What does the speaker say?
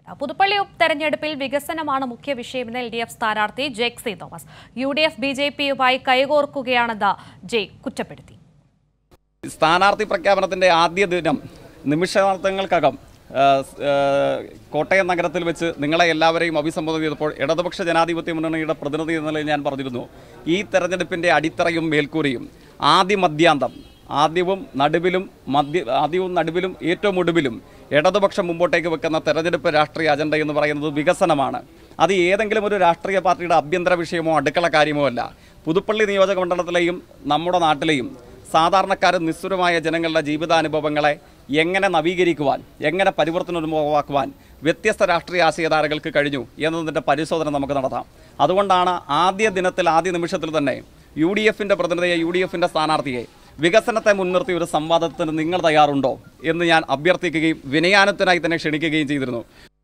പുതുപ്പള്ളി ഉപതെരഞ്ഞെടുപ്പിൽ വികസനമാണ് മുഖ്യ വിഷയമെന്ന് എൽ ഡി എഫ് സ്ഥാനാർത്ഥി Jaick C Thomas U D F B J പിയുമായി കൈകോർക്കുകയാണെന്ന് ജയ് കുറ്റപ്പെടുത്തി സ്ഥാനാർത്ഥി പ്രഖ്യാപനത്തിന്റെ ആദ്യ ദിനം നിമിഷാർത്ഥങ്ങൾക്കകം ആ, സ്, ആ, കോട്ടയം നഗരത്തിൽ വെച്ച് നിങ്ങളെ എല്ലാവരെയും അഭിസംബോധന ചെയ്തപ്പോൾ ഇടതുപക്ഷ ജനാധിപത്യ മുന്നണിയുടെ പ്രതിനിധി എന്ന നിലയിൽ ഞാൻ പറഞ്ഞിരുന്നു ഈ തെരഞ്ഞെടുപ്പിന്റെ അടിത്തറയും മേൽക്കൂരയും ആദ്യ മധ്യാന്തം ആദ്യവും നടുവിലും മധ്യ ആദ്യവും നടുവിലും ഏറ്റവും ഒടുവിലും ഇടതുപക്ഷം മുമ്പോട്ടേക്ക് വെക്കുന്ന തെരഞ്ഞെടുപ്പ് രാഷ്ട്രീയ അജണ്ട എന്ന് പറയുന്നത് വികസനമാണ് അത് ഏതെങ്കിലും ഒരു രാഷ്ട്രീയ പാർട്ടിയുടെ ആഭ്യന്തര വിഷയമോ അടുക്കള കാര്യമോ അല്ല പുതുപ്പള്ളി നിയോജക മണ്ഡലത്തിലെയും നമ്മുടെ നാട്ടിലെയും സാധാരണക്കാരും നിസ്സുരമായ ജനങ്ങളുടെ ജീവിതാനുഭവങ്ങളെ എങ്ങനെ നവീകരിക്കുവാൻ എങ്ങനെ പരിവർത്തനോന്മുഖമാക്കുവാൻ വ്യത്യസ്ത രാഷ്ട്രീയ ആശയധാരകൾക്ക് കഴിഞ്ഞു എന്നതിൻ്റെ പരിശോധന നമുക്ക് നടത്താം അതുകൊണ്ടാണ് ആദ്യ ദിനത്തിൽ ആദ്യ നിമിഷത്തിൽ തന്നെ യു ഡി എഫിൻ്റെ പ്രതിനിധിയെ യു ഡി എഫിൻ്റെ സ്ഥാനാർത്ഥിയെ വികസനത്തെ മുൻനിർത്തി ഒരു സംവാദത്തിന് നിങ്ങൾ തയ്യാറുണ്ടോ എന്ന് ഞാൻ അഭ്യർത്ഥിക്കുകയും വിനയാനത്തിനായി തന്നെ ക്ഷണിക്കുകയും ചെയ്തിരുന്നു